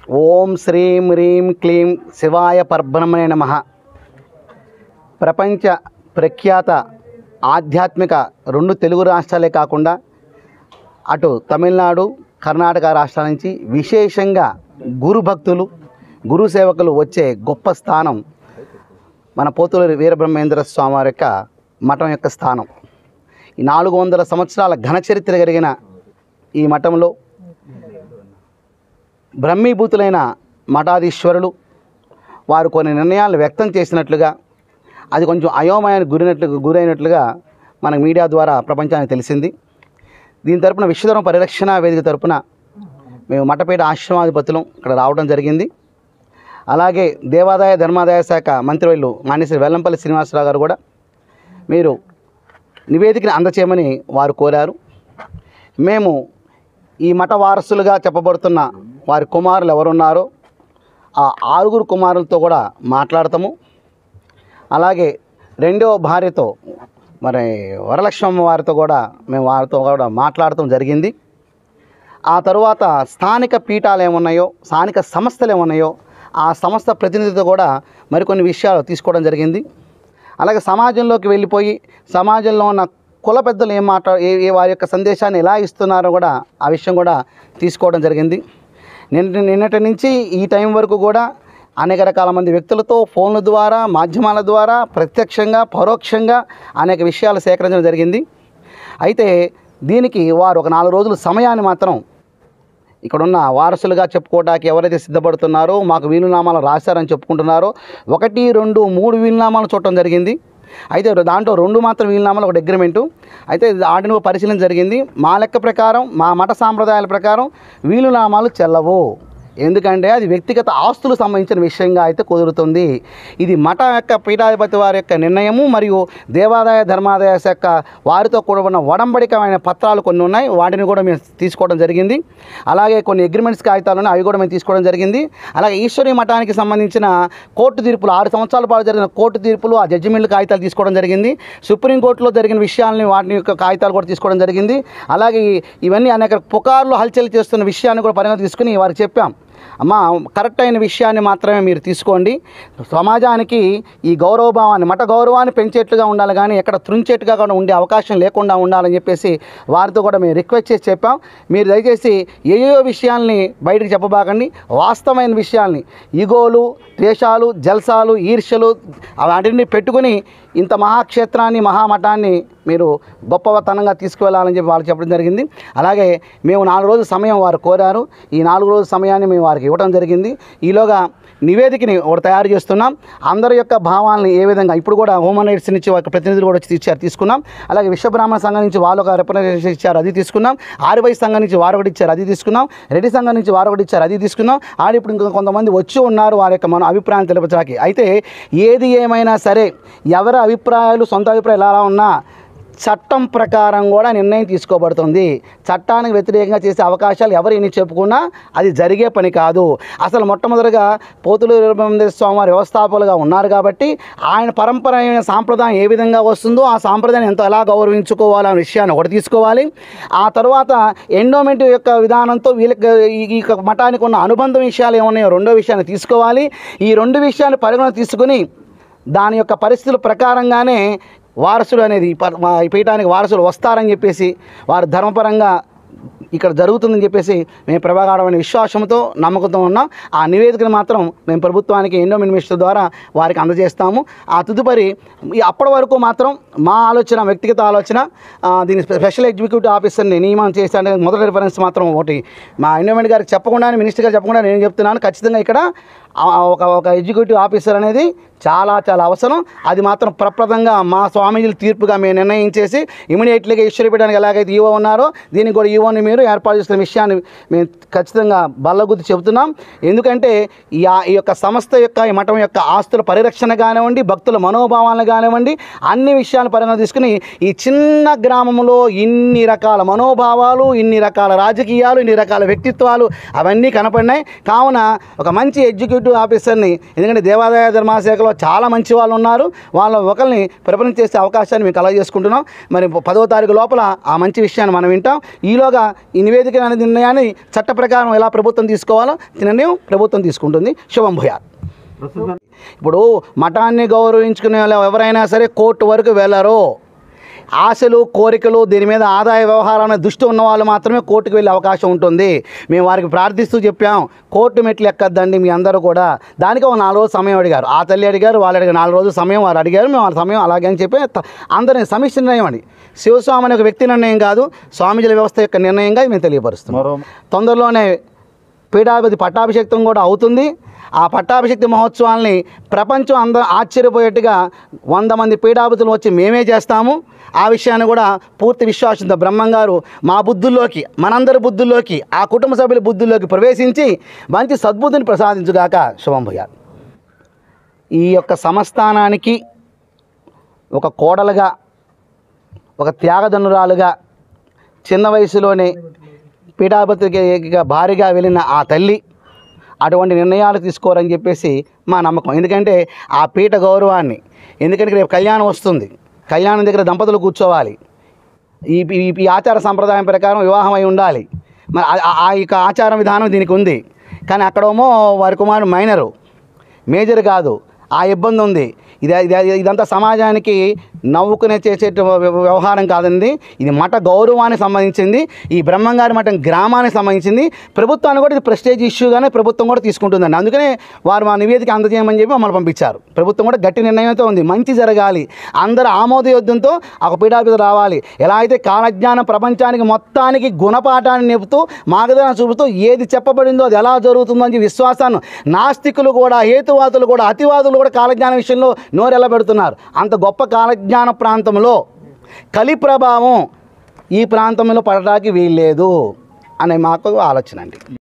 ఓం శ్రీం హ్రీం క్లీం శివాయ పర్బ్రహ్మణే నమ ప్రపంచ ప్రఖ్యాత ఆధ్యాత్మిక రెండు తెలుగు రాష్ట్రాలే కాకుండా అటు తమిళనాడు కర్ణాటక రాష్ట్రాల నుంచి విశేషంగా గురు భక్తులు గురు సేవకులు వచ్చే గొప్ప స్థానం మన పోతులూరి వీరబ్రహ్మేంద్ర స్వామి వారి యొక్క మఠం యొక్క స్థానం ఈ నాలుగు వందల సంవత్సరాల ఘన చరిత్ర కలిగిన ఈ మఠంలో బ్రహ్మీభూతులైన మఠాధీశ్వరులు వారు కొన్ని నిర్ణయాలు వ్యక్తం చేసినట్లుగా అది కొంచెం అయోమయానికి గురినట్లు గురైనట్లుగా మనకు మీడియా ద్వారా ప్రపంచానికి తెలిసింది దీని తరపున విశ్వధర్మ పరిరక్షణ వేదిక తరపున మేము మఠపేట ఆశ్రమాధిపతులం ఇక్కడ రావడం జరిగింది అలాగే దేవాదాయ ధర్మాదాయ శాఖ మంత్రివర్యులు మాన్యశ్రీ వెల్లంపల్లి శ్రీనివాసరావు గారు కూడా మీరు నివేదికను అందచేయమని వారు కోరారు మేము ఈ మఠ వారసులుగా చెప్పబడుతున్న వారి కుమారులు ఎవరున్నారో ఆ ఆరుగురు కుమారులతో కూడా మాట్లాడతాము అలాగే రెండవ భార్యతో మరి వరలక్ష్మమ్మ వారితో కూడా మేము వారితో కూడా మాట్లాడటం జరిగింది ఆ తరువాత స్థానిక పీఠాలు ఏమున్నాయో స్థానిక సంస్థలు ఏమున్నాయో ఆ సంస్థ ప్రతినిధితో కూడా మరికొన్ని విషయాలు తీసుకోవడం జరిగింది అలాగే సమాజంలోకి వెళ్ళిపోయి సమాజంలో ఉన్న కుల పెద్దలు ఏం మాట్లా ఏ ఏ వారి యొక్క సందేశాన్ని ఎలా ఇస్తున్నారో కూడా ఆ విషయం కూడా తీసుకోవడం జరిగింది నిన్న నిన్నటి నుంచి ఈ టైం వరకు కూడా అనేక రకాల మంది వ్యక్తులతో ఫోన్ల ద్వారా మాధ్యమాల ద్వారా ప్రత్యక్షంగా పరోక్షంగా అనేక విషయాలు సేకరించడం జరిగింది అయితే దీనికి వారు ఒక నాలుగు రోజుల సమయాన్ని మాత్రం ఇక్కడున్న వారసులుగా చెప్పుకోవడానికి ఎవరైతే సిద్ధపడుతున్నారో మాకు వీలునామాలు రాశారని చెప్పుకుంటున్నారో ఒకటి రెండు మూడు వీలునామాలు చూడటం జరిగింది అయితే దాంట్లో రెండు మాత్రం వీలునామాలు ఒక అగ్రిమెంటు అయితే వాటిని ఒక పరిశీలన జరిగింది మా లెక్క ప్రకారం మా మత సాంప్రదాయాల ప్రకారం వీలునామాలు చెల్లవు ఎందుకంటే అది వ్యక్తిగత ఆస్తులకు సంబంధించిన విషయంగా అయితే కుదురుతుంది ఇది మఠ యొక్క పీఠాధిపతి వారి యొక్క నిర్ణయము మరియు దేవాదాయ ధర్మాదాయ శాఖ వారితో కూడా ఉన్న వడంబడికమైన పత్రాలు కొన్ని ఉన్నాయి వాటిని కూడా మేము తీసుకోవడం జరిగింది అలాగే కొన్ని అగ్రిమెంట్స్ కాగితాలు ఉన్నాయి అవి కూడా మేము తీసుకోవడం జరిగింది అలాగే ఈశ్వరీ మఠానికి సంబంధించిన కోర్టు తీర్పులు ఆరు సంవత్సరాల పాటు జరిగిన కోర్టు తీర్పులు ఆ జడ్జిమెంట్ కాగితాలు తీసుకోవడం జరిగింది సుప్రీంకోర్టులో జరిగిన విషయాలని వాటిని యొక్క కాగితాలు కూడా తీసుకోవడం జరిగింది అలాగే ఈ- ఇవన్నీ అనేక పుకార్లు హల్చల్ చేస్తున్న విషయాన్ని కూడా పరిగణ తీసుకుని వారికి చెప్పాం అమ్మ కరెక్ట్ అయిన విషయాన్ని మాత్రమే మీరు తీసుకోండి సమాజానికి ఈ గౌరవభావాన్ని మత గౌరవాన్ని పెంచేట్లుగా ఉండాలి కానీ ఎక్కడ త్రుంచేట్టుగా కూడా ఉండే అవకాశం లేకుండా ఉండాలని చెప్పేసి వారితో కూడా మేము రిక్వెస్ట్ చేసి చెప్పాం మీరు దయచేసి ఏయో విషయాల్ని బయటకు చెప్పబాకండి వాస్తవమైన విషయాల్ని ఈగోలు ద్వేషాలు జల్సాలు ఈర్ష్యలు వాటిని పెట్టుకుని ఇంత మహాక్షేత్రాన్ని మహామఠాన్ని మీరు గొప్పతనంగా తీసుకువెళ్ళాలని చెప్పి వాళ్ళు చెప్పడం జరిగింది అలాగే మేము నాలుగు రోజుల సమయం వారు కోరారు ఈ నాలుగు రోజుల సమయాన్ని మేము వారికి ఇవ్వడం జరిగింది ఈలోగా నివేదికని ఒకటి తయారు చేస్తున్నాం అందరి యొక్క భావాలను ఏ విధంగా ఇప్పుడు కూడా హ్యూమన్ రైట్స్ నుంచి ఒక ప్రతినిధులు కూడా వచ్చి ఇచ్చారు తీసుకున్నాం అలాగే విశ్వబ్రాహ్మణ సంఘం నుంచి వాళ్ళు ఒక రిప్రజెంటేషన్ ఇచ్చారు అది తీసుకున్నాం ఆర్వై సంఘం నుంచి వారు ఒకటి ఇచ్చారు అది తీసుకున్నాం రెడ్డి సంఘం నుంచి వారు ఒకటి ఇచ్చారు అది తీసుకున్నాం ఆడ ఇప్పుడు ఇంకా కొంతమంది వచ్చి ఉన్నారు వారి యొక్క మన అభిప్రాయం తెలపడానికి అయితే ఏది ఏమైనా సరే ఎవరి అభిప్రాయాలు సొంత అభిప్రాయాలు ఎలా ఉన్నా చట్టం ప్రకారం కూడా నిర్ణయం తీసుకోబడుతుంది చట్టానికి వ్యతిరేకంగా చేసే అవకాశాలు ఎవరు ఎన్ని చెప్పుకున్నా అది జరిగే పని కాదు అసలు మొట్టమొదటిగా పోతులు స్వామివారి వ్యవస్థాపకులుగా ఉన్నారు కాబట్టి ఆయన పరంపరైన సాంప్రదాయం ఏ విధంగా వస్తుందో ఆ సాంప్రదాయాన్ని ఎంతో ఎలా గౌరవించుకోవాలనే విషయాన్ని ఒకటి తీసుకోవాలి ఆ తర్వాత ఎండోమెంట్ యొక్క విధానంతో వీళ్ళకి ఈ- ఈ యొక్క మఠానికి ఉన్న అనుబంధ విషయాలు ఏమున్నాయో రెండో విషయాన్ని తీసుకోవాలి ఈ రెండు విషయాన్ని పరిగణ తీసుకుని దాని యొక్క పరిస్థితుల ప్రకారంగానే వారసుడు అనేది ఈ ప- మా ఈ పీఠానికి వారసులు వస్తారని చెప్పేసి వారు ధర్మపరంగా ఇక్కడ జరుగుతుందని చెప్పేసి మేము ప్రభాగాఢమైన విశ్వాసంతో నమ్మకంతో ఉన్నాం ఆ నివేదికను మాత్రం మేము ప్రభుత్వానికి ఎండోమెంట్ మినిస్టర్ ద్వారా వారికి అందజేస్తాము ఆ తదుపరి ఈ అప్పటి వరకు మాత్రం మా ఆలోచన వ్యక్తిగత ఆలోచన ఆ, దీని స్పెషల్ ఎగ్జిక్యూటివ్ ఆఫీసర్ని నియమనం చేస్తే మొదటి రిఫరెన్స్ మాత్రం ఒకటి మా ఎండోమెంట్ గారికి చెప్పకుండానే మినిస్టర్ గారు చెప్పకుండా నేను చెప్తున్నాను ఖచ్చితంగా ఇక్కడ ఆ, ఒక ఒక ఎగ్జిక్యూటివ్ ఆఫీసర్ అనేది చాలా చాలా అవసరం అది మాత్రం ప్రప్రదంగా మా స్వామీజీల తీర్పుగా మేము నిర్ణయించేసి ఇమీడియట్లీగా ఈశ్వరపీఠానికి ఎలాగైతే ఈవో ఉన్నారో దీనికి కూడా ఈవోని మీరు ఏర్పాటు చేస్తున్న విషయాన్ని మేము ఖచ్చితంగా బల్లగుద్ది చెబుతున్నాం ఎందుకంటే ఈ ఆ- ఈ యొక్క సంస్థ యొక్క ఈ మఠం యొక్క ఆస్తుల పరిరక్షణ కానివ్వండి భక్తుల మనోభావాలను కానివ్వండి అన్ని విషయాలు పరిగణ తీసుకుని ఈ చిన్న గ్రామంలో ఇన్ని రకాల మనోభావాలు ఇన్ని రకాల రాజకీయాలు ఇన్ని రకాల వ్యక్తిత్వాలు అవన్నీ కనపడినాయి కావున ఒక మంచి ఎగ్జిక్యూటివ్ ఆఫీసర్ని ఎందుకంటే దేవాదాయ ధర్మాశాఖలో వా- చాలా మంచి వాళ్ళు ఉన్నారు వాళ్ళ ఒకరిని ప్రిపరెన్స్ చేసే అవకాశాన్ని మేము కలగజేసుకుంటున్నాం మరి పదో తారీఖు లోపల ఆ మంచి విషయాన్ని మనం వింటాం ఈలోగా ఈ నివేదిక అనే నిర్ణయాన్ని చట్ట ప్రకారం ఎలా ప్రభుత్వం తీసుకోవాలో ఈ నిర్ణయం ప్రభుత్వం తీసుకుంటుంది శుభం భూయాత్ ఇప్పుడు మఠాన్ని గౌరవించుకునే వాళ్ళు ఎవరైనా సరే కోర్టు వరకు వెళ్ళరు ఆశలు కోరికలు దీని మీద ఆదాయ వ్యవహారాల దృష్టి ఉన్న వాళ్ళు మాత్రమే కోర్టుకు వెళ్ళే అవకాశం ఉంటుంది మేము వారికి ప్రార్థిస్తూ చెప్పాం కోర్టు మెట్లు ఎక్కద్దండి మీ అందరూ కూడా దానికి ఒక నాలుగు రోజులు సమయం అడిగారు ఆ తల్లి అడిగారు వాళ్ళు అడిగారు నాలుగు రోజులు సమయం వారు అడిగారు మేము వాళ్ళ సమయం అలాగే అని చెప్పి త- అందరిని సమీక్ష నిర్ణయం అండి శివస్వామి అనే ఒక వ్యక్తి నిర్ణయం కాదు స్వామీజీల వ్యవస్థ యొక్క నిర్ణయంగా మేము తెలియపరుస్తున్నాం మరో తొందరలోనే పీఠాధిపతి పట్టాభిషేకం కూడా అవుతుంది ఆ పట్టాభిషేక్తి మహోత్సవాల్ని ప్రపంచం అందరూ ఆశ్చర్యపోయేట్టుగా వంద మంది పీఠాధిపతులు వచ్చి మేమే చేస్తాము ఆ విషయాన్ని కూడా పూర్తి విశ్వాసంతో బ్రహ్మంగారు మా బుద్ధుల్లోకి మనందరి బుద్ధుల్లోకి ఆ కుటుంబ సభ్యుల బుద్ధుల్లోకి ప్రవేశించి మంచి సద్బుద్ధిని ప్రసాదించుగాక శుభం భూయాలు ఈ యొక్క సంస్థానానికి ఒక కోడలుగా ఒక త్యాగధనురాలుగా చిన్న వయసులోనే పీఠాధిపతికి భారీగా వెళ్ళిన ఆ తల్లి అటువంటి నిర్ణయాలు తీసుకోరని చెప్పేసి మా నమ్మకం ఎందుకంటే ఆ పీఠ గౌరవాన్ని ఎందుకంటే రేపు కళ్యాణం వస్తుంది కళ్యాణం దగ్గర దంపతులు కూర్చోవాలి ఈ ఈ- ఈ ఆచార సంప్రదాయం ప్రకారం వివాహం అయి ఉండాలి మరి ఆ- ఆ- ఆ యొక్క ఆచార విధానం దీనికి ఉంది కానీ అక్కడేమో వారి కుమారుడు మైనరు మేజర్ కాదు ఆ ఇబ్బంది ఉంది ఇది ఇది- ఇదంతా సమాజానికి నవ్వుకునే చేసే వ్యవహారం కాదండి ఇది మఠ గౌరవానికి సంబంధించింది ఈ బ్రహ్మంగారి మఠం గ్రామానికి సంబంధించింది ప్రభుత్వాన్ని కూడా ఇది ప్రెస్టేజ్ ఇష్యూగానే ప్రభుత్వం కూడా తీసుకుంటుందండి అందుకనే వారు మా నివేదిక అందజేయమని చెప్పి మమ్మల్ని పంపించారు ప్రభుత్వం కూడా గట్టి నిర్ణయంతో ఉంది మంచి జరగాలి అందరూ ఆమోదయోగ్యంతో ఒక పీఠాభిధి రావాలి ఎలా అయితే కాలజ్ఞానం ప్రపంచానికి మొత్తానికి గుణపాఠాన్ని నిపుతూ మార్గదర్శనం చూపుతూ ఏది చెప్పబడిందో అది ఎలా జరుగుతుందో అని విశ్వాసాన్ని నాస్తికులు కూడా హేతువాదులు కూడా అతివాదులు కూడా కాలజ్ఞానం విషయంలో నోరెల్ల పెడుతున్నారు అంత గొప్ప కాలజ్ఞాన ప్రాంతంలో కలి ప్రభావం ఈ ప్రాంతంలో పడటానికి వీల్లేదు అనే మాకు ఆలోచన అండి